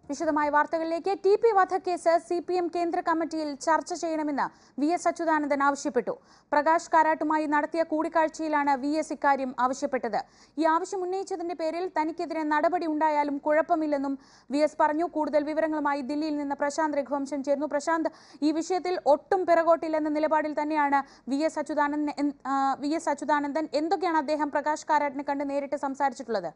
വിശദമായ വാർത്തകളിലേക്ക് T P വധക്കേസ് സി പി എം കേന്ദ്ര കമ്മിറ്റിയിൽ ചർച്ച ചെയ്യണമെന്ന് വി എസ് അച്യുതാനന്ദൻ ആവശ്യപ്പെട്ടു പ്രകാശ് കാരാട്ടുമായി നടത്തിയ കൂടിക്കാഴ്ചയിലാണ് വി എസ് ഇക്കാര്യം ആവശ്യപ്പെട്ടത് ഈ ആവശ്യം ഉന്നയിച്ചതിന്റെ പേരിൽ തനിക്കെതിരെ നടപടി ഉണ്ടായാലും കുഴപ്പമില്ലെന്നും വി എസ് പറഞ്ഞു കൂടുതൽ വിവരങ്ങളുമായി ദില്ലിയിൽ നിന്ന് പ്രശാന്ത് രഘുവംശൻ ചേർന്നു പ്രശാന്ത് ഈ വിഷയത്തിൽ ഒട്ടും പിറകോട്ടില്ലെന്ന നിലപാടിൽ തന്നെയാണ് വി എസ് അച്യുതാനന്ദൻ എൻ- ആ, വി എസ് അച്യുതാനന്ദൻ എന്തൊക്കെയാണ് അദ്ദേഹം പ്രകാശ് കാരാട്ടിനെ കണ്ട് നേരിട്ട് സംസാരിച്ചിട്ടുള്ളത്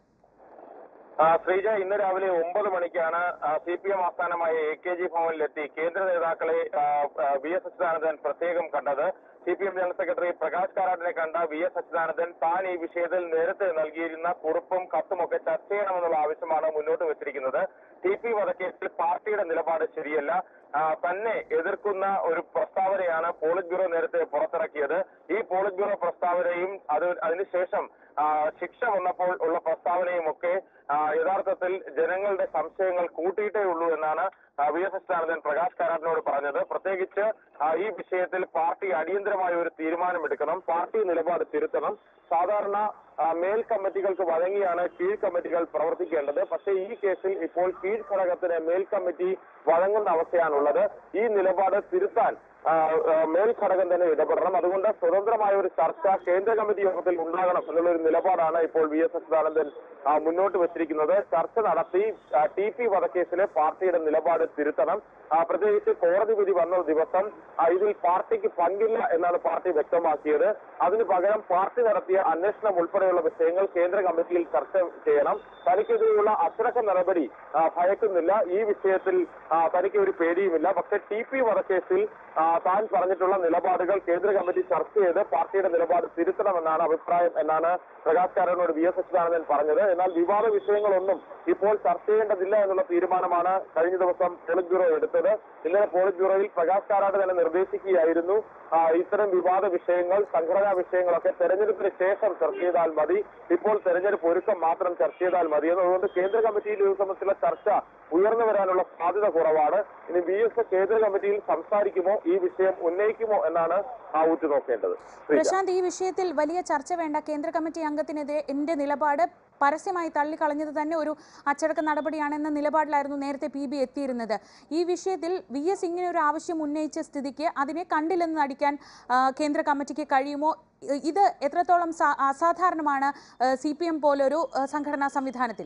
ആ, ശ്രീജ ഇന്ന് രാവിലെ ഒമ്പത് മണിക്കാണ് സി പി എം ആസ്ഥാനമായ എ കെ ജി ഭവനിലെത്തി കേന്ദ്ര നേതാക്കളെ ആ, ആ, വി എസ് അച്യുതാനന്ദൻ പ്രത്യേകം കണ്ടത് C P M general secretary Prakash കാരാട്ടിനെ കണ്ട വി എസ് അച്യുതാനന്ദൻ താൻ ഈ വിഷയത്തിൽ നേരത്തെ നൽകിയിരുന്ന കുറിപ്പും കത്തുമൊക്കെ ചർച്ച ചെയ്യണമെന്നുള്ള ആവശ്യമാണ് മുന്നോട്ട് വെച്ചിരിക്കുന്നത് ടി പി വധക്കേസിൽ പാർട്ടിയുടെ നിലപാട് ശരിയല്ല ആ, തന്നെ എതിർക്കുന്ന ഒരു പ്രസ്താവനയാണ് പോളിറ്റ് ബ്യൂറോ നേരത്തെ പുറത്തിറക്കിയത് ഈ പോളിറ്റ് ബ്യൂറോ പ്രസ്താവനയും അത് അതിനുശേഷം ആ, ശിക്ഷ വന്നപ്പോൾ ഉള്ള പ്രസ്താവനയും ഒക്കെ ആ, യഥാർത്ഥത്തിൽ ജനങ്ങളുടെ സംശയങ്ങൾ കൂട്ടിയിട്ടേ ഉള്ളൂ എന്നാണ് ആ, വി എസ് അച്യുതാനന്ദൻ പ്രകാശ് കാരാട്ടിനോട് പറഞ്ഞത് പ്രത്യേകിച്ച് ആ, ഈ വിഷയത്തിൽ പാർട്ടി അടിയന്തരമായ ഒരു തീരുമാനമെടുക്കണം പാർട്ടി നിലപാട് തിരുത്തണം സാധാരണ ആ, മേൽ കമ്മിറ്റികൾക്ക് വഴങ്ങിയാണ് കീഴ് കമ്മിറ്റികൾ പ്രവർത്തിക്കേണ്ടത് പക്ഷേ ഈ കേസിൽ ഇപ്പോൾ കീഴ് ഘടകത്തിന് മേൽ കമ്മിറ്റി വഴങ്ങുന്ന അവസ്ഥയാണുള്ളത് ഈ നിലപാട് തിരുത്താൻ ആ, ആ, മേൽഘടകം തന്നെ ഇടപെടണം അതുകൊണ്ട് സ്വതന്ത്രമായ ഒരു ചർച്ച കേന്ദ്ര കമ്മിറ്റി യോഗത്തിൽ ഉണ്ടാകണം എന്നുള്ള ഒരു നിലപാടാണ് ഇപ്പോൾ വി എസ് അച്യുതാനന്ദൻ ആ, മുന്നോട്ട് വെച്ചിരിക്കുന്നത് ചർച്ച നടത്തി ആ, ടി പി വധക്കേസിലെ പാർട്ടിയുടെ നിലപാട് തിരുത്തണം ആ, പ്രത്യേകിച്ച് കോടതി വിധി വന്ന ദിവസം ആ, ഇതിൽ പാർട്ടിക്ക് പങ്കില്ല എന്നാണ് പാർട്ടി വ്യക്തമാക്കിയത് അതിനു പകരം പാർട്ടി നടത്തിയ അന്വേഷണം ഉൾപ്പെടെയുള്ള വിഷയങ്ങൾ കേന്ദ്ര കമ്മിറ്റിയിൽ ചർച്ച ചെയ്യണം തനിക്കെതിരെയുള്ള അച്ചടക്ക നടപടി ആ, ഭയക്കുന്നില്ല ഈ വിഷയത്തിൽ ആ, തനിക്ക് ഒരു പേടിയുമില്ല പക്ഷെ ടി പി വധക്കേസിൽ ആ, താൻ പറഞ്ഞിട്ടുള്ള നിലപാടുകൾ കേന്ദ്ര കമ്മിറ്റി ചർച്ച ചെയ്ത് പാർട്ടിയുടെ നിലപാട് തിരുത്തണമെന്നാണ് അഭിപ്രായം എന്നാണ് പ്രകാശ് കാരനോട് വി എസ് അച്യുതാനന്ദൻ പറഞ്ഞത് എന്നാൽ വിവാദ വിഷയങ്ങളൊന്നും ഇപ്പോൾ ചർച്ച ചെയ്യേണ്ടതില്ല എന്നുള്ള തീരുമാനമാണ് കഴിഞ്ഞ ദിവസം പോളിറ്റ് ബ്യൂറോ എടുത്തത് ഇന്നലെ പോളിറ്റ് ബ്യൂറോയിൽ പ്രകാശ് കാരാട്ട് തന്നെ നിർദ്ദേശിക്കുകയായിരുന്നു ആ, ഇത്തരം വിവാദ വിഷയങ്ങൾ സംഘടനാ വിഷയങ്ങളൊക്കെ തെരഞ്ഞെടുപ്പിന് ശേഷം ചർച്ച ചെയ്താൽ മതി ഇപ്പോൾ തെരഞ്ഞെടുപ്പ് ഒരുക്കം മാത്രം ചർച്ച ചെയ്താൽ മതി അതുകൊണ്ട് കേന്ദ്ര കമ്മിറ്റിയിൽ ഇത് സംബന്ധിച്ചുള്ള ചർച്ച ഉയർന്നു വരാനുള്ള സാധ്യത കുറവാണ് ഇനി ബി എസ് കേന്ദ്ര കമ്മിറ്റിയിൽ സംസാരിക്കുമോ ഈ വിഷയം ഉന്നയിക്കുമോ എന്നാണ് ആ ഉറ്റുനോക്കേണ്ടത് ശ്രീജ. പ്രശാന്ത് ഈ വിഷയത്തിൽ വലിയ ചർച്ച വേണ്ട കേന്ദ്ര കമ്മിറ്റി അംഗത്തിനെതിരെ എന്റെ നിലപാട് പരസ്യമായി തള്ളിക്കളഞ്ഞത് തന്നെ ഒരു അച്ചടക്ക നടപടിയാണെന്ന നിലപാടിലായിരുന്നു നേരത്തെ പി ബി എത്തിയിരുന്നത് ഈ വിഷയത്തിൽ വി എസ് ഇങ്ങനെ ഒരു ആവശ്യം ഉന്നയിച്ച സ്ഥിതിക്ക് അതിനെ കണ്ടില്ലെന്ന് നടിക്കാൻ ആ, കേന്ദ്ര കമ്മിറ്റിക്ക് കഴിയുമോ ഇ- ഇത് എത്രത്തോളം സാ- അസാധാരണമാണ് സി പി എം പോലൊരു ആ, സംഘടനാ സംവിധാനത്തിൽ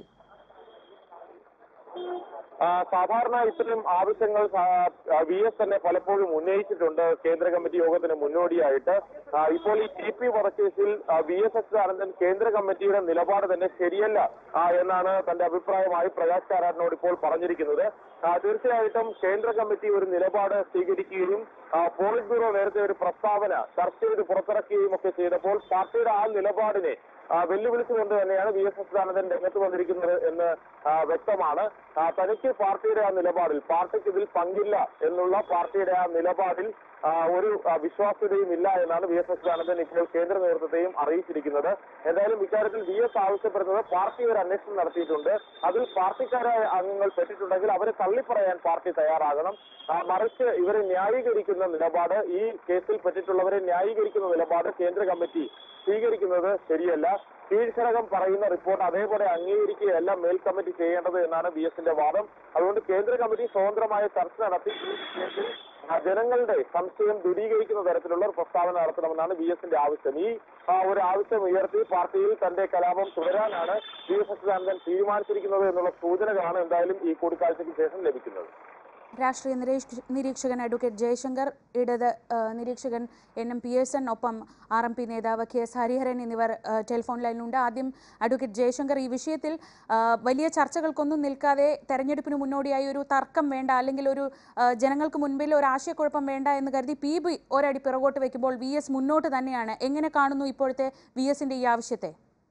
ആ, സാധാരണ ഇത്തരം ആവശ്യങ്ങൾ വി എസ് തന്നെ പലപ്പോഴും ഉന്നയിച്ചിട്ടുണ്ട് കേന്ദ്ര കമ്മിറ്റി യോഗത്തിന് മുന്നോടിയായിട്ട് ആ, ഇപ്പോൾ ഈ ടി പി വധക്കേസിൽ വി എസ് അച്യുതാനന്ദൻ കേന്ദ്ര കമ്മിറ്റിയുടെ നിലപാട് തന്നെ ശരിയല്ല ആ, എന്നാണ് തന്റെ അഭിപ്രായമായി പ്രകാശ് കാരാട്ടിനോട് ഇപ്പോൾ പറഞ്ഞിരിക്കുന്നത് ആ, തീർച്ചയായിട്ടും കേന്ദ്ര കമ്മിറ്റി ഒരു നിലപാട് സ്വീകരിക്കുകയും ആ, പോളിറ്റ് ബ്യൂറോ നേരത്തെ ഒരു പ്രസ്താവന ചർച്ച ചെയ്ത് പുറത്തിറക്കുകയും ഒക്കെ ചെയ്തപ്പോൾ പാർട്ടിയുടെ ആ നിലപാടിനെ ആ, വെല്ലുവിളിച്ചുകൊണ്ട് തന്നെയാണ് വി എസ് അച്യുതാനന്ദൻ രംഗത്ത് വന്നിരിക്കുന്നത് എന്ന് ആ, വ്യക്തമാണ് ആ, തനിക്ക് പാർട്ടിയുടെ ആ നിലപാടിൽ പാർട്ടിക്ക് ഇതിൽ പങ്കില്ല എന്നുള്ള പാർട്ടിയുടെ ആ നിലപാടിൽ ആ, ഒരു ആ, വിശ്വാസ്യതയും ഇല്ല എന്നാണ് വി എസ് അച്യുതാനന്ദൻ ഇപ്പോൾ കേന്ദ്ര നേതൃത്വത്തെയും അറിയിച്ചിരിക്കുന്നത് എന്തായാലും ഇക്കാര്യത്തിൽ വി എസ് ആവശ്യപ്പെടുന്നത് പാർട്ടി ഒരു അന്വേഷണം നടത്തിയിട്ടുണ്ട് അതിൽ പാർട്ടിക്കാരായ അംഗങ്ങൾ പെട്ടിട്ടുണ്ടെങ്കിൽ അവരെ തള്ളിപ്പറയാൻ പാർട്ടി തയ്യാറാകണം ആ, മറിച്ച് ഇവരെ ന്യായീകരിക്കുന്ന നിലപാട് ഈ കേസിൽ പെട്ടിട്ടുള്ളവരെ ന്യായീകരിക്കുന്ന നിലപാട് കേന്ദ്ര കമ്മിറ്റി സ്വീകരിക്കുന്നത് ശരിയല്ല കീഴ്ഘടകം പറയുന്ന റിപ്പോർട്ട് അതേപോലെ അംഗീകരിക്കുകയല്ല മേൽ കമ്മിറ്റി ചെയ്യേണ്ടത് എന്നാണ് ബി എസിന്റെ വാദം അതുകൊണ്ട് കേന്ദ്ര കമ്മിറ്റി സ്വതന്ത്രമായ ചർച്ച നടത്തി ഈ വിഷയത്തിൽ ആ, ജനങ്ങളുടെ സംശയം ദൂരീകരിക്കുന്ന തരത്തിലുള്ള ഒരു പ്രസ്താവന നടത്തണമെന്നാണ് ബി എസിന്റെ ആവശ്യം ഈ ആ, ഒരു ആവശ്യം ഉയർത്തി പാർട്ടിയിൽ തന്റെ കലാപം തുടരാനാണ് ബി എസ് അച്യുതാനന്ദൻ തീരുമാനിച്ചിരിക്കുന്നത് എന്നുള്ള സൂചനകളാണ് എന്തായാലും ഈ കൂടിക്കാഴ്ചയ്ക്ക് ശേഷം ലഭിക്കുന്നത് രാഷ്ട്രീയ നിരീക്ഷ- നിരീക്ഷകൻ അഡ്വക്കേറ്റ് ജയശങ്കർ ഇടത് ആ, നിരീക്ഷകൻ എൻ എം പിയേഴ്സൺ ഒപ്പം ആർ എം പി നേതാവ് കെ എസ് ഹരിഹരൻ എന്നിവർ ആ, ടെലിഫോൺ ലൈനിലുണ്ട് ആദ്യം അഡ്വക്കേറ്റ് ജയശങ്കർ ഈ വിഷയത്തിൽ ആ, വലിയ ചർച്ചകൾക്കൊന്നും നിൽക്കാതെ തെരഞ്ഞെടുപ്പിന് മുന്നോടിയായി ഒരു തർക്കം വേണ്ട അല്ലെങ്കിൽ ഒരു ആ, ജനങ്ങൾക്ക് മുൻപിൽ ഒരു ആശയക്കുഴപ്പം വേണ്ട എന്ന് കരുതി പി ബി ഒരടി പിറകോട്ട് വെക്കുമ്പോൾ വി എസ് മുന്നോട്ട് തന്നെയാണ് എങ്ങനെ കാണുന്നു ഇപ്പോഴത്തെ വി എസിന്റെ ഈ ആവശ്യത്തെ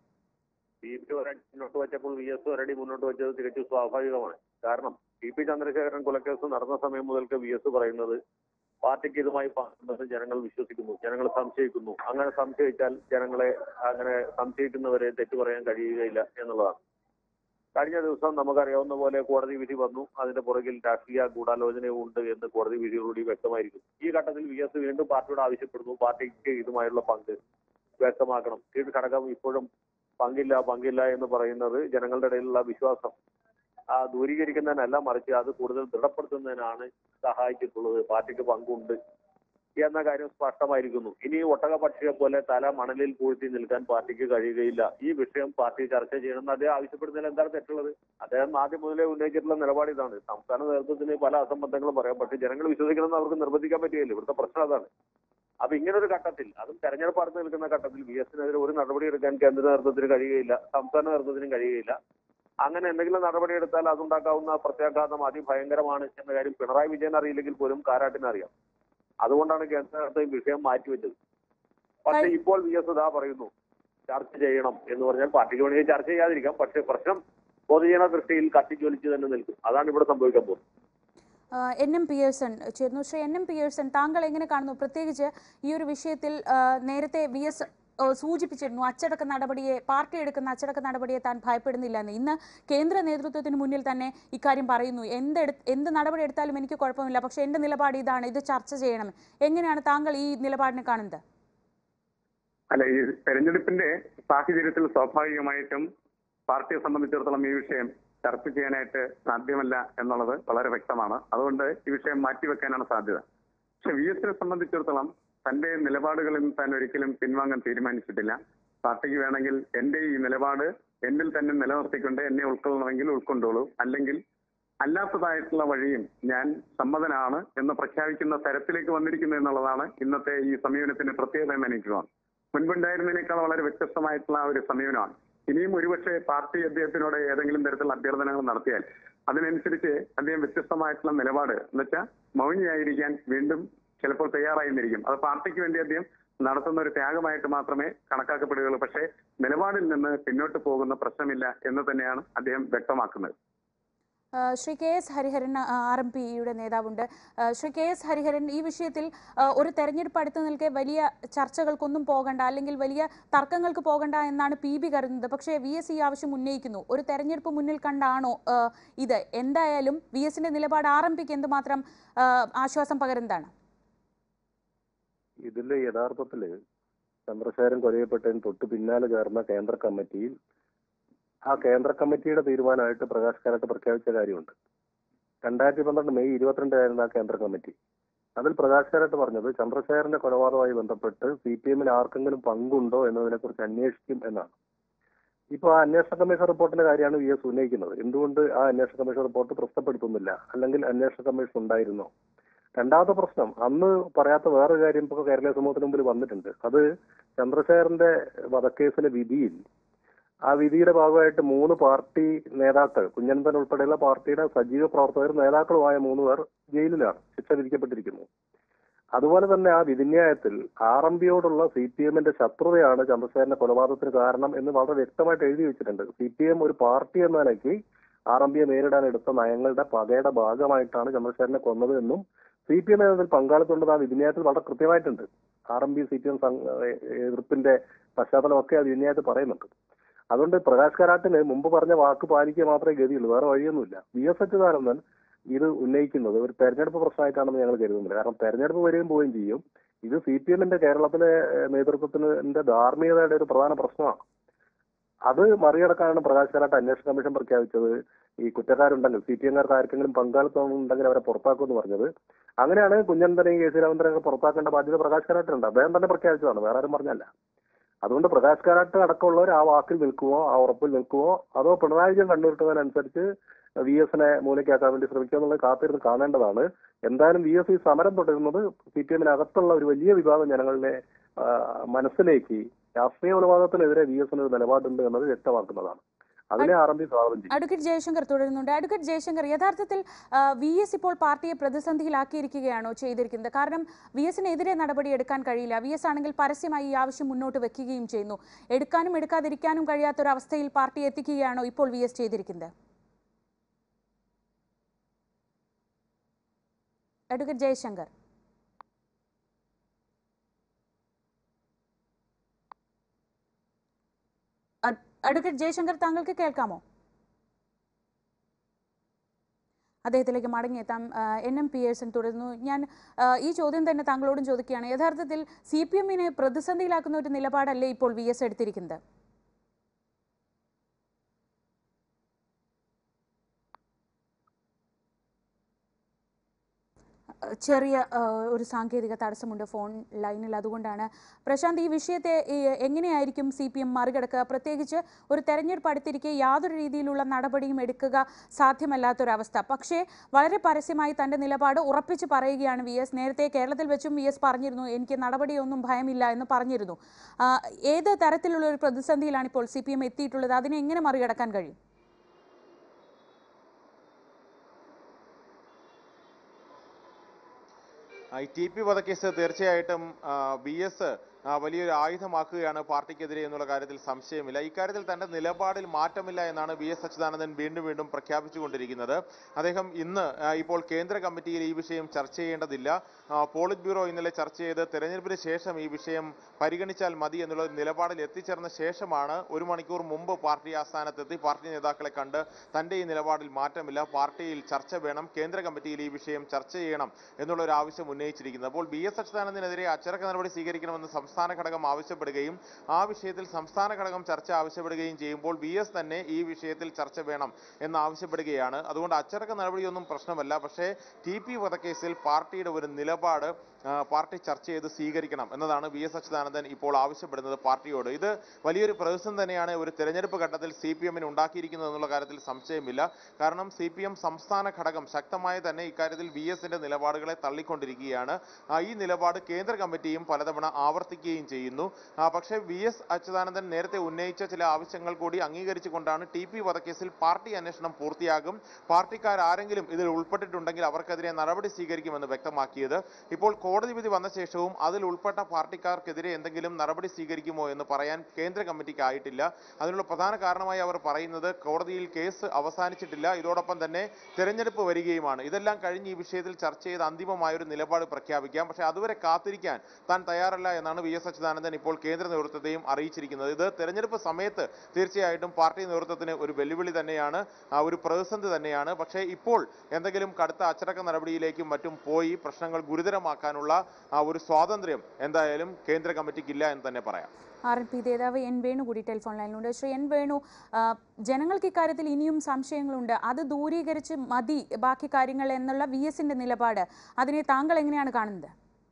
പി പി ഒരടി മുന്നോട്ട് വെച്ചപ്പോൾ വി എസ് ഒരടി മുന്നോട്ട് വെച്ചത് തികച്ചും സ്വാഭാവികമാണ് കാരണം പി പി ചന്ദ്രശേഖരൻ കൊലക്കേസ് നടന്ന സമയം മുതൽക്ക് വി എസ് പറയുന്നത് പാർട്ടിക്ക് ഇതുമായി പാർട്ടി ജനങ്ങൾ വിശ്വസിക്കുന്നു ജനങ്ങൾ സംശയിക്കുന്നു അങ്ങനെ സംശയിച്ചാൽ ജനങ്ങളെ അങ്ങനെ സംശയിക്കുന്നവരെ തെറ്റു പറയാൻ കഴിയുകയില്ല എന്നുള്ളതാണ് കഴിഞ്ഞ ദിവസം നമുക്കറിയാവുന്ന പോലെ കോടതി വിധി വന്നു അതിന്റെ പുറകിൽ രാഷ്ട്രീയ ഗൂഢാലോചനയും ഉണ്ട് എന്ന് കോടതി വിധിയോടുകൂടി വ്യക്തമായിരിക്കും ഈ ഘട്ടത്തിൽ വി എസ് വീണ്ടും പാർട്ടിയോട് ആവശ്യപ്പെടുന്നു പാർട്ടിക്ക് ഇതുമായുള്ള പങ്ക് വ്യക്തമാക്കണം കീഴ് ഘടകം ഇപ്പോഴും പങ്കില്ല പങ്കില്ല എന്ന് പറയുന്നത് ജനങ്ങളുടെ ഇടയിലുള്ള വിശ്വാസം ആ, ദൂരീകരിക്കുന്നതിനല്ല മറിച്ച് അത് കൂടുതൽ ദൃഢപ്പെടുത്തുന്നതിനാണ് സഹായിച്ചിട്ടുള്ളത് പാർട്ടിക്ക് പങ്കുണ്ട് എന്ന കാര്യം സ്പഷ്ടമായിരിക്കുന്നു ഇനി ഒട്ടക പക്ഷിയെ പോലെ തല മണലിൽ പൂഴ്ത്തി നിൽക്കാൻ പാർട്ടിക്ക് കഴിയുകയില്ല ഈ വിഷയം പാർട്ടി ചർച്ച ചെയ്യണമെന്ന് അദ്ദേഹം ആവശ്യപ്പെടുന്നതിൽ എന്താണ് തെറ്റുള്ളത് അദ്ദേഹം ആദ്യം മുതലേ ഉന്നയിച്ചിട്ടുള്ള നിലപാട് ഇതാണ് സംസ്ഥാന നേതൃത്വത്തിന് പല അസംബന്ധങ്ങളും പറയാം പക്ഷേ ജനങ്ങൾ വിശ്വസിക്കണമെന്ന് അവർക്ക് നിർബന്ധിക്കാൻ പറ്റുകയില്ല ഇവിടുത്തെ പ്രശ്നം അതാണ് അപ്പൊ ഇങ്ങനെ ഒരു ഘട്ടത്തിൽ അതും തെരഞ്ഞെടുപ്പ് അടുത്ത് നിൽക്കുന്ന ഘട്ടത്തിൽ വി എസിനെതിരെ ഒരു നടപടി എടുക്കാൻ കേന്ദ്ര നേതൃത്വത്തിന് കഴിയുകയില്ല സംസ്ഥാന നേതൃത്വത്തിനും കഴിയുകയില്ല അങ്ങനെ എന്തെങ്കിലും നടപടി എടുത്താൽ അതുണ്ടാക്കാവുന്ന പ്രത്യാഘാതം അതിഭയങ്കരമാണ് എന്ന കാര്യം പിണറായി വിജയൻ അറിയില്ലെങ്കിൽ പോലും കാരാട്ടിന് അറിയാം അതുകൊണ്ടാണ് കേന്ദ്ര നേതൃത്വം ഈ വിഷയം മാറ്റിവെച്ചത് പക്ഷേ ഇപ്പോൾ വി എസ് ഇതാ പറയുന്നു ചർച്ച ചെയ്യണം എന്ന് പറഞ്ഞാൽ പാർട്ടിക്ക് വേണമെങ്കിൽ ചർച്ച ചെയ്യാതിരിക്കാം പക്ഷേ പ്രശ്നം പൊതുജന ദൃഷ്ടിയിൽ കത്തിജ്വലിച്ച് തന്നെ നിൽക്കും അതാണ് ഇവിടെ സംഭവിക്കാൻ പോകുന്നത് ആ, എൻ എം പിയേഴ്സൺ ചേർന്നു ശ്രീ എൻ എം പിയേഴ്സൺ താങ്കൾ എങ്ങനെ കാണുന്നു പ്രത്യേകിച്ച് ഈ ഒരു വിഷയത്തിൽ ആ, നേരത്തെ വി എസ് സൂചിപ്പിച്ചിരുന്നു അച്ചടക്ക നടപടിയെ പാർട്ടി എടുക്കുന്ന അച്ചടക്ക നടപടിയെ താൻ ഭയപ്പെടുന്നില്ല എന്ന് ഇന്ന് കേന്ദ്ര നേതൃത്വത്തിന് മുന്നിൽ തന്നെ ഇക്കാര്യം പറയുന്നു എന്തെടു എന്ത് നടപടി എടുത്താലും എനിക്ക് കുഴപ്പമില്ല പക്ഷേ എൻ്റെ നിലപാട് ഇതാണ് ഇത് ചർച്ച ചെയ്യണം എങ്ങനെയാണ് താങ്കൾ ഈ നിലപാടിനെ കാണുന്നത് അല്ല ഈ തെരഞ്ഞെടുപ്പിന്റെ സാഹചര്യത്തിൽ സ്വാഭാവികമായിട്ടും പാർട്ടിയെ സംബന്ധിച്ചിടത്തോളം ഈ വിഷയം ചർച്ച ചെയ്യാനായിട്ട് സാധ്യമല്ല എന്നുള്ളത് വളരെ വ്യക്തമാണ് അതുകൊണ്ട് ഈ വിഷയം മാറ്റിവെക്കാനാണ് സാധ്യത പക്ഷെ വി എസിനെ സംബന്ധിച്ചിടത്തോളം തന്റെ നിലപാടുകളിൽ നിന്ന് താൻ ഒരിക്കലും പിൻവാങ്ങാൻ തീരുമാനിച്ചിട്ടില്ല പാർട്ടിക്ക് വേണമെങ്കിൽ എന്റെ ഈ നിലപാട് എന്നിൽ തന്നെ നിലനിർത്തിക്കൊണ്ട് എന്നെ ഉൾക്കൊള്ളണമെങ്കിൽ ഉൾക്കൊണ്ടോളൂ അല്ലെങ്കിൽ അല്ലാത്തതായിട്ടുള്ള വഴിയും ഞാൻ സമ്മതനാണ് എന്ന് പ്രഖ്യാപിക്കുന്ന തരത്തിലേക്ക് വന്നിരിക്കുന്നു എന്നുള്ളതാണ് ഇന്നത്തെ ഈ സമീപനത്തിന്റെ പ്രത്യേകത എന്ന് എനിക്ക് തോന്നുന്നു മുൻപുണ്ടായിരുന്നതിനേക്കാൾ വളരെ വ്യത്യസ്തമായിട്ടുള്ള ഒരു സമീപനമാണ് ഇനിയും ഒരുപക്ഷെ പാർട്ടി അദ്ദേഹത്തിനോട് ഏതെങ്കിലും തരത്തിലുള്ള അഭ്യർത്ഥനകൾ നടത്തിയാൽ അതിനനുസരിച്ച് അദ്ദേഹം വ്യത്യസ്തമായിട്ടുള്ള നിലപാട് എന്നുവെച്ചാൽ മൗനിയായിരിക്കാൻ വീണ്ടും ചിലപ്പോൾ തയ്യാറായിരിക്കും അത് പാർട്ടിക്ക് വേണ്ടി അദ്ദേഹം നടത്തുന്ന ഒരു ത്യാഗമായിട്ട് മാത്രമേ കണക്കാക്കപ്പെടുകയുള്ളൂ പക്ഷേ നിലപാടിൽ നിന്ന് പിന്നോട്ട് പോകുന്ന പ്രശ്നമില്ല എന്ന് തന്നെയാണ് അദ്ദേഹം വ്യക്തമാക്കുന്നത് ആ, Shri K S Hariharan R M പിയുടെ നേതാവുണ്ട് ആ, ശ്രീ കെ എസ് ഹരിഹരൻ ഈ വിഷയത്തിൽ ആ, ഒരു തെരഞ്ഞെടുപ്പ് അടുത്ത് നിൽക്കെ വലിയ ചർച്ചകൾക്കൊന്നും പോകണ്ട അല്ലെങ്കിൽ വലിയ തർക്കങ്ങൾക്ക് പോകണ്ട എന്നാണ് പി ബി കരുതുന്നത് പക്ഷേ വി എസ് ഈ ആവശ്യം ഉന്നയിക്കുന്നു ഒരു തെരഞ്ഞെടുപ്പ് മുന്നിൽ കണ്ടാണോ ആ, ഇത് എന്തായാലും വി എസിന്റെ നിലപാട് ആർ എം പിക്ക് എന്തുമാത്രം ആ, ആശ്വാസം പകരുന്നതാണ് ഇതില് യഥാർത്ഥത്തില് ചന്ദ്രശേഖരൻ കൊലയപ്പെട്ടതിന് തൊട്ട് പിന്നാലെ ചേർന്ന കേന്ദ്ര കമ്മിറ്റിയിൽ ആ കേന്ദ്ര കമ്മിറ്റിയുടെ തീരുമാനമായിട്ട് പ്രകാശ് കാരാട്ട് പ്രഖ്യാപിച്ച കാര്യമുണ്ട് രണ്ടായിരത്തി പന്ത്രണ്ട് മെയ് ഇരുപത്തിരണ്ടായിരുന്നു ആ കേന്ദ്ര കമ്മിറ്റി അതിൽ പ്രകാശ് കാരാട്ട് പറഞ്ഞത് ചന്ദ്രശേഖരന്റെ കൊലപാതകവുമായി ബന്ധപ്പെട്ട് സി പി എമ്മിന് ആർക്കെങ്കിലും പങ്കുണ്ടോ എന്നതിനെ കുറിച്ച് അന്വേഷിക്കും എന്നാണ് ഇപ്പൊ ആ അന്വേഷണ കമ്മീഷൻ റിപ്പോർട്ടിന്റെ കാര്യമാണ് വി എസ് ഉന്നയിക്കുന്നത് എന്തുകൊണ്ട് ആ അന്വേഷണ കമ്മീഷൻ റിപ്പോർട്ട് പ്രസിദ്ധപ്പെടുത്തുന്നില്ല അല്ലെങ്കിൽ അന്വേഷണ കമ്മീഷൻ ഉണ്ടായിരുന്നോ രണ്ടാമത്തെ പ്രശ്നം അന്ന് പറയാത്ത വേറൊരു കാര്യം ഇപ്പൊ കേരളീയ സമൂഹത്തിന് മുമ്പിൽ വന്നിട്ടുണ്ട് അത് ചന്ദ്രശേഖരന്റെ വധക്കേസിലെ വിധിയിൽ ആ വിധിയുടെ ഭാഗമായിട്ട് മൂന്ന് പാർട്ടി നേതാക്കൾ കുഞ്ഞനന്തൻ ഉൾപ്പെടെയുള്ള പാർട്ടിയുടെ സജീവ പ്രവർത്തകർ നേതാക്കളുമായ മൂന്ന് പേർ ജയിലിലാണ് ശിക്ഷ വിധിക്കപ്പെട്ടിരിക്കുന്നു അതുപോലെ തന്നെ ആ വിധിന്യായത്തിൽ ആർ എം പിയോടുള്ള സി പി എമ്മിന്റെ ശത്രുതയാണ് ചന്ദ്രശേഖരന്റെ കൊലപാതകത്തിന് കാരണം എന്ന് വളരെ വ്യക്തമായിട്ട് എഴുതി വെച്ചിട്ടുണ്ട് സി പി എം ഒരു പാർട്ടി എന്ന നിലയ്ക്ക് ആർ എം പിയെ നേരിടാൻ എടുത്ത നയങ്ങളുടെ പകയുടെ ഭാഗമായിട്ടാണ് ചന്ദ്രശേഖരനെ കൊന്നത് എന്നും സി പി എം എന്നതിൽ പങ്കാളിത്തമുണ്ടെന്ന് ആ വിധിന്യായത്തിൽ വളരെ കൃത്യമായിട്ടുണ്ട് R M P C P M എതിർപ്പിന്റെ പശ്ചാത്തലമൊക്കെ ആ വിധിന്യായത്തിൽ പറയുന്നുണ്ട് അതുകൊണ്ട് പ്രകാശ് കാരാട്ടിന് മുമ്പ് പറഞ്ഞ വാക്ക് പാലിക്കുക മാത്രമേ ഗതിയുള്ളൂ വേറെ വഴിയൊന്നുമില്ല വി എസ് അച്യുതാനന്ദൻ ഇത് ഉന്നയിക്കുന്നത് ഒരു തെരഞ്ഞെടുപ്പ് പ്രശ്നമായിട്ടാണെന്ന് ഞങ്ങൾ കരുതുന്നില്ല കാരണം തെരഞ്ഞെടുപ്പ് വരികയും പോവുകയും ചെയ്യും ഇത് സി പി എമ്മിന്റെ കേരളത്തിലെ ഏഹ്, നേതൃത്വത്തിന്റെ ധാർമ്മികതയുടെ ഒരു പ്രധാന പ്രശ്നമാണ് അത് മറികടക്കാനാണ് പ്രകാശ് കാരാട്ട് അന്വേഷണ കമ്മീഷൻ പ്രഖ്യാപിച്ചത് ഈ കുറ്റക്കാരുണ്ടെങ്കിൽ സി പി എംകാർക്ക് ആർക്കെങ്കിലും പങ്കാളിത്തം ഉണ്ടെങ്കിൽ അവരെ പുറത്താക്കുമെന്ന് പറഞ്ഞത് അങ്ങനെയാണ് കുഞ്ഞനന്തനെയും കെ സി രാമചന്ദ്രനെ പുറത്താക്കേണ്ട ബാധ്യത പ്രകാശ് കാരാട്ടുണ്ട് അദ്ദേഹം തന്നെ പ്രഖ്യാപിച്ചതാണ് വേറെ ആരും പറഞ്ഞല്ല അതുകൊണ്ട് പ്രകാശ് കാരാട്ട് അടക്കമുള്ളവർ ആ വാക്കിൽ നിൽക്കുമോ ആ ഉറപ്പിൽ നിൽക്കുമോ അതോ പിണറായി വിജയൻ കണ്ടുകിട്ടുന്നതിനനുസരിച്ച് വി എസിനെ മൂലയ്ക്കാക്കാൻ വേണ്ടി ശ്രമിക്കുക എന്നുള്ളത് കാത്തിരുന്ന് കാണേണ്ടതാണ് എന്തായാലും വി എസ് ഈ സമരം തുടരുന്നത് സി പി എമ്മിനകത്തുള്ള ഒരു വലിയ വിഭാഗം ജനങ്ങളുടെ ആ, മനസ്സിലേക്ക് രാഷ്ട്രീയ കൊലപാതകത്തിനെതിരെ വി എസിന് ഒരു നിലപാടുണ്ട് എന്നത് വ്യക്തമാക്കുന്നതാണ് അതിനെ ആർ എം പി സ്വാഗതം ചെയ്യും അഡ്വക്കേറ്റ് ജയശങ്കർ തുടരുന്നുണ്ട് അഡ്വക്കേറ്റ് ജയശങ്കർ യഥാർത്ഥത്തിൽ വി എസ് ഇപ്പോൾ പാർട്ടിയെ പ്രതിസന്ധിയിലാക്കിയിരിക്കുകയാണോ ചെയ്തിരിക്കുന്നത് കാരണം വി എസിനെതിരെ നടപടി എടുക്കാൻ കഴിയില്ല വി എസ് ആണെങ്കിൽ പരസ്യമായി ഈ ആവശ്യം മുന്നോട്ട് വെക്കുകയും ചെയ്യുന്നു എടുക്കാനും എടുക്കാതിരിക്കാനും കഴിയാത്തൊരവസ്ഥയിൽ പാർട്ടി എത്തിക്കുകയാണോ ഇപ്പോൾ വി എസ് ചെയ്തിരിക്കുന്നത് അഡ്വക്കേറ്റ് ജയശങ്കർ അഡ്- അഡ്വക്കേറ്റ് ജയശങ്കർ താങ്കൾക്ക് കേൾക്കാമോ അദ്ദേഹത്തിലേക്ക് മടങ്ങിയെത്താം ആ, എൻ എം പിയേഴ്സൺ തുടർന്നു ഞാൻ ആ, ഈ ചോദ്യം തന്നെ താങ്കളോടും ചോദിക്കുകയാണ് യഥാർത്ഥത്തിൽ സി പി എമ്മിനെ പ്രതിസന്ധിയിലാക്കുന്ന ഒരു നിലപാടല്ലേ ഇപ്പോൾ വി എസ് എടുത്തിരിക്കുന്നത് ചെറിയ ആ, ഒരു സാങ്കേതിക തടസ്സമുണ്ട് ഫോൺ ലൈനിൽ അതുകൊണ്ടാണ് പ്രശാന്ത് ഈ വിഷയത്തെ ഈ, എങ്ങനെയായിരിക്കും സി പി എം മറികടക്കുക പ്രത്യേകിച്ച് ഒരു തെരഞ്ഞെടുപ്പ് അടുത്തിരിക്കെ യാതൊരു രീതിയിലുള്ള നടപടിയും എടുക്കുക സാധ്യമല്ലാത്തൊരവസ്ഥ പക്ഷേ വളരെ പരസ്യമായി തന്റെ നിലപാട് ഉറപ്പിച്ച് പറയുകയാണ് വി എസ് നേരത്തെ കേരളത്തിൽ വെച്ചും വി എസ് പറഞ്ഞിരുന്നു എനിക്ക് നടപടിയൊന്നും ഭയമില്ല എന്ന് പറഞ്ഞിരുന്നു ആ, ഏത് തരത്തിലുള്ള ഒരു പ്രതിസന്ധിയിലാണ് ഇപ്പോൾ സി പി എം എത്തിയിട്ടുള്ളത് അതിനെ എങ്ങനെ മറികടക്കാൻ കഴിയും ഈ ടി പി വധക്കേസ് തീർച്ചയായിട്ടും ബി എസ് വലിയൊരു ആയുധമാക്കുകയാണ് പാർട്ടിക്കെതിരെ എന്നുള്ള കാര്യത്തിൽ സംശയമില്ല ഇക്കാര്യത്തിൽ തന്റെ നിലപാടിൽ മാറ്റമില്ല എന്നാണ് വി എസ് അച്യുതാനന്ദൻ വീണ്ടും വീണ്ടും പ്രഖ്യാപിച്ചുകൊണ്ടിരിക്കുന്നത് അദ്ദേഹം ഇന്ന് ആ, ഇപ്പോൾ കേന്ദ്ര കമ്മിറ്റിയിൽ ഈ വിഷയം ചർച്ച ചെയ്യേണ്ടതില്ല ആ, പോളിറ്റ് ബ്യൂറോ ഇന്നലെ ചർച്ച ചെയ്ത് തെരഞ്ഞെടുപ്പിന് ശേഷം ഈ വിഷയം പരിഗണിച്ചാൽ മതി എന്നുള്ള ഒരു നിലപാടിൽ എത്തിച്ചേർന്ന ശേഷമാണ് ഒരു മണിക്കൂർ മുമ്പ് പാർട്ടി ആസ്ഥാനത്തെത്തി പാർട്ടി നേതാക്കളെ കണ്ട് തന്റെ ഈ നിലപാടിൽ മാറ്റമില്ല പാർട്ടിയിൽ ചർച്ച വേണം കേന്ദ്ര കമ്മിറ്റിയിൽ ഈ വിഷയം ചർച്ച ചെയ്യണം എന്നുള്ള ഒരു ആവശ്യം ഉന്നയിച്ചിരിക്കുന്നത് അപ്പോൾ ബി എസ് അച്യുതാനന്ദനെതിരെ അച്ചടക്ക നടപടി സ്വീകരിക്കണമെന്ന് സംസ്ഥാന ഘടകം ആവശ്യപ്പെടുകയും ആ വിഷയത്തിൽ സംസ്ഥാന ഘടകം ചർച്ച ആവശ്യപ്പെടുകയും ചെയ്യുമ്പോൾ ബി എസ് തന്നെ ഈ വിഷയത്തിൽ ചർച്ച വേണം എന്ന് ആവശ്യപ്പെടുകയാണ് അതുകൊണ്ട് അച്ചടക്ക നടപടിയൊന്നും പ്രശ്നമല്ല പക്ഷേ ടി പി വധക്കേസിൽ പാർട്ടിയുടെ ഒരു നിലപാട് ആ, പാർട്ടി ചർച്ച ചെയ്ത് സ്വീകരിക്കണം എന്നതാണ് വി എസ് അച്യുതാനന്ദൻ ഇപ്പോൾ ആവശ്യപ്പെടുന്നത് പാർട്ടിയോട് ഇത് വലിയൊരു പ്രതിസന്ധി തന്നെയാണ് ഒരു തെരഞ്ഞെടുപ്പ് ഘട്ടത്തിൽ സി പി എമ്മിന് ഉണ്ടാക്കിയിരിക്കുന്നത് എന്നുള്ള കാര്യത്തിൽ സംശയമില്ല കാരണം സി പി എം സംസ്ഥാന ഘടകം ശക്തമായി തന്നെ ഇക്കാര്യത്തിൽ വി എസിന്റെ നിലപാടുകളെ തള്ളിക്കൊണ്ടിരിക്കുകയാണ് ആ, ഈ നിലപാട് കേന്ദ്ര കമ്മിറ്റിയും പലതവണ ആവർത്തിക്കുകയും ചെയ്യുന്നു ആ, പക്ഷേ വി എസ് അച്യുതാനന്ദൻ നേരത്തെ ഉന്നയിച്ച ചില ആവശ്യങ്ങൾ കൂടി അംഗീകരിച്ചുകൊണ്ടാണ് ടി പി വധക്കേസിൽ പാർട്ടി അന്വേഷണം പൂർത്തിയാകും പാർട്ടിക്കാർ ആരെങ്കിലും ഇതിൽ ഉൾപ്പെട്ടിട്ടുണ്ടെങ്കിൽ അവർക്കെതിരെ നടപടി സ്വീകരിക്കുമെന്ന് വ്യക്തമാക്കിയത് ഇപ്പോൾ കോടതി വിധി വന്ന ശേഷവും അതിൽ ഉൾപ്പെട്ട പാർട്ടിക്കാർക്കെതിരെ എന്തെങ്കിലും നടപടി സ്വീകരിക്കുമോ എന്ന് പറയാൻ കേന്ദ്ര കമ്മിറ്റിക്ക് ആയിട്ടില്ല അതിനുള്ള പ്രധാന കാരണമായി അവർ പറയുന്നത് കോടതിയിൽ കേസ് അവസാനിച്ചിട്ടില്ല ഇതോടൊപ്പം തന്നെ തെരഞ്ഞെടുപ്പ് വരികയുമാണ് ഇതെല്ലാം കഴിഞ്ഞ് ഈ വിഷയത്തിൽ ചർച്ച ചെയ്ത് അന്തിമമായ ഒരു നിലപാട് പ്രഖ്യാപിക്കാം പക്ഷേ അതുവരെ കാത്തിരിക്കാൻ താൻ തയ്യാറല്ല എന്നാണ് വി എസ് അച്യുതാനന്ദൻ ഇപ്പോൾ കേന്ദ്ര നേതൃത്വത്തെയും അറിയിച്ചിരിക്കുന്നത് ഇത് തെരഞ്ഞെടുപ്പ് സമയത്ത് തീർച്ചയായിട്ടും പാർട്ടി നേതൃത്വത്തിന് ഒരു വെല്ലുവിളി തന്നെയാണ് ആ, ഒരു പ്രതിസന്ധി തന്നെയാണ് പക്ഷേ ഇപ്പോൾ എന്തെങ്കിലും കടുത്ത അച്ചടക്ക നടപടിയിലേക്കും മറ്റും പോയി പ്രശ്നങ്ങൾ ഗുരുതരമാക്കാനുള്ള ആ ഒരു സ്വാതന്ത്ര്യം എന്തായാലും കേന്ദ്ര കമ്മിറ്റിക്കില്ല എന്ന് തന്നെ പറയാം ആർ എൻ പി നേതാവ് എൻ വേണു കൂടി ടെലിഫോൺ ലൈനിലുണ്ട് ശ്രീ എൻ വേണു ആ, ജനങ്ങൾക്ക് ഇക്കാര്യത്തിൽ ഇനിയും സംശയങ്ങളുണ്ട് അത് ദൂരീകരിച്ച് മതി ബാക്കി കാര്യങ്ങൾ എന്നുള്ള വി എസിന്റെ നിലപാട് അതിനെ താങ്കൾ എങ്ങനെയാണ് കാണുന്നത്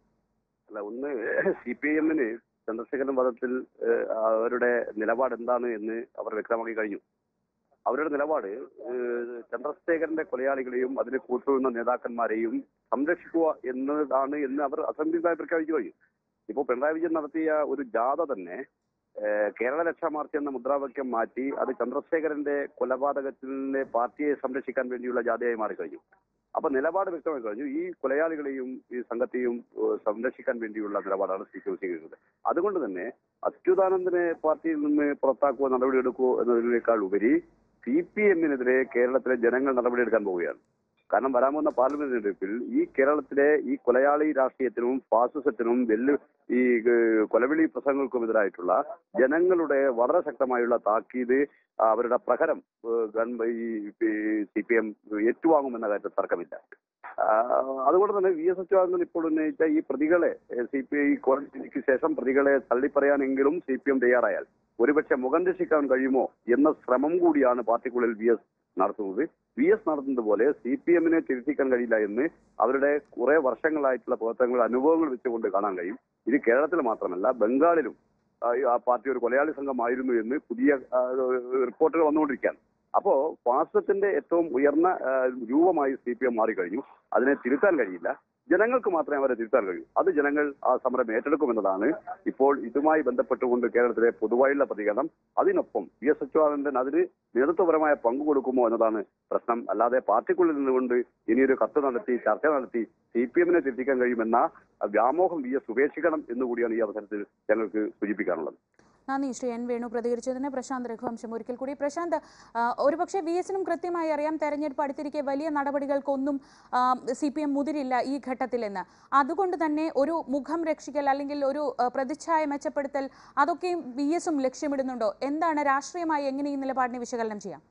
അല്ല ഒന്ന് സി പി ഐ എമ്മിന് ചന്ദ്രശേഖരൻ വധത്തിൽ ഏഹ്, അവരുടെ നിലപാട് എന്താണ് എന്ന് അവർ വ്യക്തമാക്കി കഴിഞ്ഞു അവരുടെ നിലപാട് ഏഹ്, ചന്ദ്രശേഖരന്റെ കൊലയാളികളെയും അതിന് കൂട്ടുന്ന നേതാക്കന്മാരെയും സംരക്ഷിക്കുക എന്നതാണ് എന്ന് അവർ അസംബ്ലിയുമായി പ്രഖ്യാപിച്ചു കഴിഞ്ഞു ഇപ്പോൾ പിണറായി വിജയൻ നടത്തിയ ഒരു ജാഥ തന്നെ ഏഹ്, കേരള രക്ഷാമാർച്ച് എന്ന മുദ്രാവാക്യം മാറ്റി അത് ചന്ദ്രശേഖരന്റെ കൊലപാതകത്തിലെ പാർട്ടിയെ സംരക്ഷിക്കാൻ വേണ്ടിയുള്ള ജാഥയായി മാറിക്കഴിഞ്ഞു അപ്പൊ നിലപാട് വ്യക്തമായി കഴിഞ്ഞു ഈ കൊലയാളികളെയും ഈ സംഘത്തെയും ഏഹ്, സംരക്ഷിക്കാൻ വേണ്ടിയുള്ള നിലപാടാണ് സി പി എം സ്വീകരിക്കുന്നത് അതുകൊണ്ട് തന്നെ അച്യുതാനന്ദനെ പാർട്ടിയിൽ നിന്ന് പുറത്താക്കുവോ നടപടിയെടുക്കുവോ എന്നതിനേക്കാൾ ഉപരി സി പി എമ്മിനെതിരെ കേരളത്തിലെ ജനങ്ങൾ നടപടിയെടുക്കാൻ പോവുകയാണ് കാരണം വരാൻ പോകുന്ന പാർലമെന്റ് തെരഞ്ഞെടുപ്പിൽ ഈ കേരളത്തിലെ ഈ കൊലയാളി രാഷ്ട്രീയത്തിനും ഫാസിസത്തിനും വെല്ലു ഈ ഏഹ്, കൊലവിളി പ്രസംഗങ്ങൾക്കുമെതിരായിട്ടുള്ള ജനങ്ങളുടെ വളരെ ശക്തമായുള്ള താക്കീത് ആ, അവരുടെ പ്രഹരം ഏഹ്, ഗവൺമ- ഈ സി പി എം ഏറ്റുവാങ്ങുമെന്ന കാര്യത്തിൽ തർക്കമില്ല ആ, അതുകൊണ്ട് തന്നെ വി എസ് അച്യുതാനന്ദൻ ഇപ്പോൾ ഉന്നയിച്ച ഈ പ്രതികളെ സി പി ഐ കോടതിക്ക് ശേഷം പ്രതികളെ തള്ളിപ്പറയാനെങ്കിലും സി പി എം തയ്യാറായാൽ ഒരുപക്ഷെ മുഖം രക്ഷിക്കാൻ കഴിയുമോ എന്ന ശ്രമം കൂടിയാണ് പാർട്ടിക്കുള്ളിൽ വി എസ് നടത്തുന്നത് വി എസ് നടത്തുന്നത് പോലെ സി പി എമ്മിനെ തിരുത്തിക്കാൻ കഴിയില്ല എന്ന് അവരുടെ കുറെ വർഷങ്ങളായിട്ടുള്ള പ്രവർത്തനങ്ങൾ അനുഭവങ്ങൾ വെച്ചുകൊണ്ട് കാണാൻ കഴിയും ഇത് കേരളത്തിൽ മാത്രമല്ല ബംഗാളിലും ആ, ഈ ആ പാർട്ടി ഒരു കൊലയാളി സംഘമായിരുന്നു എന്ന് പുതിയ ആ, റിപ്പോർട്ടുകൾ വന്നുകൊണ്ടിരിക്കുകയാണ് അപ്പോ ഫാസിസത്തിന്റെ ഏറ്റവും ഉയർന്ന ആ, രൂപമായി സി പി എം മാറിക്കഴിഞ്ഞു അതിനെ തിരുത്താൻ കഴിയില്ല ജനങ്ങൾക്ക് മാത്രമേ അവരെ തിരുത്താൻ കഴിയൂ അത് ജനങ്ങൾ ആ സമരം ഏറ്റെടുക്കുമെന്നതാണ് ഇപ്പോൾ ഇതുമായി ബന്ധപ്പെട്ടുകൊണ്ട് കേരളത്തിലെ പൊതുവായുള്ള പ്രതികരണം അതിനൊപ്പം വി എസ് അച്യുതാനന്ദൻ അതിന് നേതൃത്വപരമായ പങ്ക് കൊടുക്കുമോ എന്നതാണ് പ്രശ്നം അല്ലാതെ പാർട്ടിക്കുള്ളിൽ നിന്നുകൊണ്ട് ഇനിയൊരു കത്ത് നടത്തി ചർച്ച നടത്തി സി പി എമ്മിനെ തിരുത്തിക്കാൻ കഴിയുമെന്ന വ്യാമോഹം വി എസ് ഉപേക്ഷിക്കണം എന്നുകൂടിയാണ് ഈ അവസരത്തിൽ ഞങ്ങൾക്ക് സൂചിപ്പിക്കാനുള്ളത് നന്ദി ശ്രീ എൻ വേണു പ്രതികരിച്ചതിന് പ്രശാന്ത് രഘുവംശം ഒരിക്കൽ കൂടി പ്രശാന്ത് ആ, ഒരുപക്ഷെ വി എസിനും കൃത്യമായി അറിയാം തെരഞ്ഞെടുപ്പ് അടുത്തിരിക്കെ വലിയ നടപടികൾക്കൊന്നും സി പി എം മുതിരില്ല ഈ ഘട്ടത്തിലെന്ന് അതുകൊണ്ട് തന്നെ ഒരു മുഖം രക്ഷിക്കൽ അല്ലെങ്കിൽ ഒരു ആ, പ്രതിച്ഛായ മെച്ചപ്പെടുത്തൽ അതൊക്കെയും വി എസും ലക്ഷ്യമിടുന്നുണ്ടോ എന്താണ് രാഷ്ട്രീയമായി എങ്ങനെ ഈ നിലപാടിനെ വിശകലനം ചെയ്യാം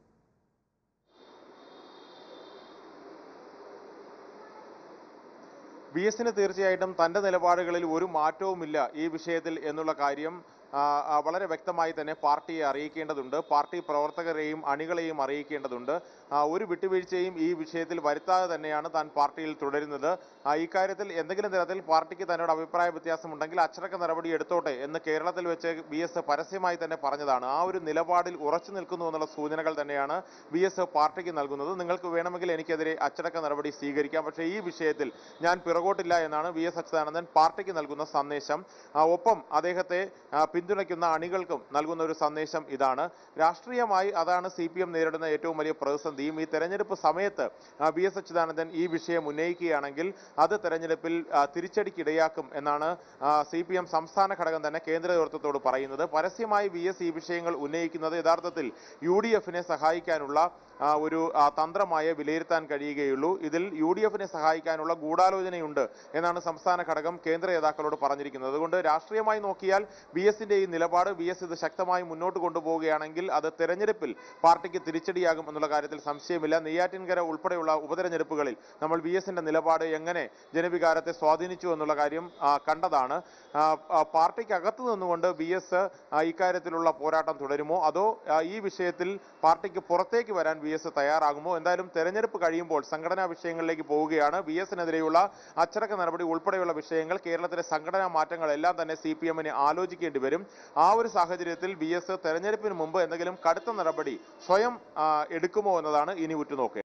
വി എസിന് തീർച്ചയായിട്ടും തന്റെ നിലപാടുകളിൽ ഒരു മാറ്റവുമില്ല ഈ വിഷയത്തിൽ എന്നുള്ള കാര്യം ആ, ആ, വളരെ വ്യക്തമായി തന്നെ പാർട്ടിയെ അറിയിക്കേണ്ടതുണ്ട് പാർട്ടി പ്രവർത്തകരെയും അണികളെയും അറിയിക്കേണ്ടതുണ്ട് ആ, ഒരു വിട്ടുവീഴ്ചയും ഈ വിഷയത്തിൽ വരുത്താതെ തന്നെയാണ് താൻ പാർട്ടിയിൽ തുടരുന്നത് ആ, ഇക്കാര്യത്തിൽ എന്തെങ്കിലും തരത്തിൽ പാർട്ടിക്ക് തന്നോട് അഭിപ്രായ വ്യത്യാസമുണ്ടെങ്കിൽ അച്ചടക്ക നടപടി എടുത്തോട്ടെ എന്ന് കേരളത്തിൽ വെച്ച് ബി എസ് പരസ്യമായി തന്നെ പറഞ്ഞതാണ് ആ ഒരു നിലപാടിൽ ഉറച്ചു നിൽക്കുന്നു എന്നുള്ള സൂചനകൾ തന്നെയാണ് ബി എസ് പാർട്ടിക്ക് നൽകുന്നത് നിങ്ങൾക്ക് വേണമെങ്കിൽ എനിക്കെതിരെ അച്ചടക്ക നടപടി സ്വീകരിക്കാം പക്ഷേ ഈ വിഷയത്തിൽ ഞാൻ പിറകോട്ടില്ല എന്നാണ് വി എസ് അച്യുതാനന്ദൻ പാർട്ടിക്ക് നൽകുന്ന സന്ദേശം ആ, ഒപ്പം അദ്ദേഹത്തെ ആ, പിന്തുണയ്ക്കുന്ന അണികൾക്കും നൽകുന്ന ഒരു സന്ദേശം ഇതാണ് രാഷ്ട്രീയമായി അതാണ് സി പി എം നേരിടുന്ന ഏറ്റവും വലിയ പ്രതിസന്ധിയും ഈ തെരഞ്ഞെടുപ്പ് സമയത്ത് വി എസ് അച്യുതാനന്ദൻ ഈ വിഷയം ഉന്നയിക്കുകയാണെങ്കിൽ അത് തെരഞ്ഞെടുപ്പിൽ ആ, തിരിച്ചടിക്കിടയാക്കും എന്നാണ് സി പി എം സംസ്ഥാന ഘടകം തന്നെ കേന്ദ്ര നേതൃത്വത്തോട് പറയുന്നത് പരസ്യമായി വി എസ് ഈ വിഷയങ്ങൾ ഉന്നയിക്കുന്നത് യഥാർത്ഥത്തിൽ യു ഡി എഫിനെ സഹായിക്കാനുള്ള ആ, ഒരു ആ, തന്ത്രമായ വിലയിരുത്താൻ കഴിയുകയുള്ളൂ ഇതിൽ യു ഡി എഫിനെ സഹായിക്കാനുള്ള ഗൂഢാലോചനയുണ്ട് എന്നാണ് സംസ്ഥാന ഘടകം കേന്ദ്ര നേതാക്കളോട് പറഞ്ഞിരിക്കുന്നത് അതുകൊണ്ട് രാഷ്ട്രീയമായി നോക്കിയാൽ ബി എസിന്റെ ഈ നിലപാട് ബി എസ് ഇത് ശക്തമായി മുന്നോട്ട് കൊണ്ടുപോവുകയാണെങ്കിൽ അത് തെരഞ്ഞെടുപ്പിൽ പാർട്ടിക്ക് തിരിച്ചടിയാകും എന്നുള്ള കാര്യത്തിൽ സംശയമില്ല നെയ്യാറ്റിൻകര ഉൾപ്പെടെയുള്ള ഉപതെരഞ്ഞെടുപ്പുകളിൽ നമ്മൾ ബി എസിന്റെ നിലപാട് എങ്ങനെ ജനവികാരത്തെ സ്വാധീനിച്ചു എന്നുള്ള കാര്യം ആ, കണ്ടതാണ് ആ, ആ, പാർട്ടിക്ക് അകത്തു നിന്നുകൊണ്ട് ബി എസ് ഇക്കാര്യത്തിലുള്ള പോരാട്ടം തുടരുമോ അതോ ആ, ഈ വിഷയത്തിൽ പാർട്ടിക്ക് പുറത്തേക്ക് വരാൻ ബി എസ് തയ്യാറാകുമോ എന്തായാലും തെരഞ്ഞെടുപ്പ് കഴിയുമ്പോൾ സംഘടനാ വിഷയങ്ങളിലേക്ക് പോവുകയാണ് ബി എസിനെതിരെയുള്ള അച്ചടക്ക നടപടി ഉൾപ്പെടെയുള്ള വിഷയങ്ങൾ കേരളത്തിലെ സംഘടനാ മാറ്റങ്ങളെല്ലാം തന്നെ സി പി എമ്മിന് ആലോചിക്കേണ്ടി വരും ആ ഒരു സാഹചര്യത്തിൽ ബി എസ് തെരഞ്ഞെടുപ്പിന് മുമ്പ് എന്തെങ്കിലും കടുത്ത നടപടി സ്വയം ആ, എടുക്കുമോ എന്നതാണ് ഇനി ഉറ്റുനോക്കുക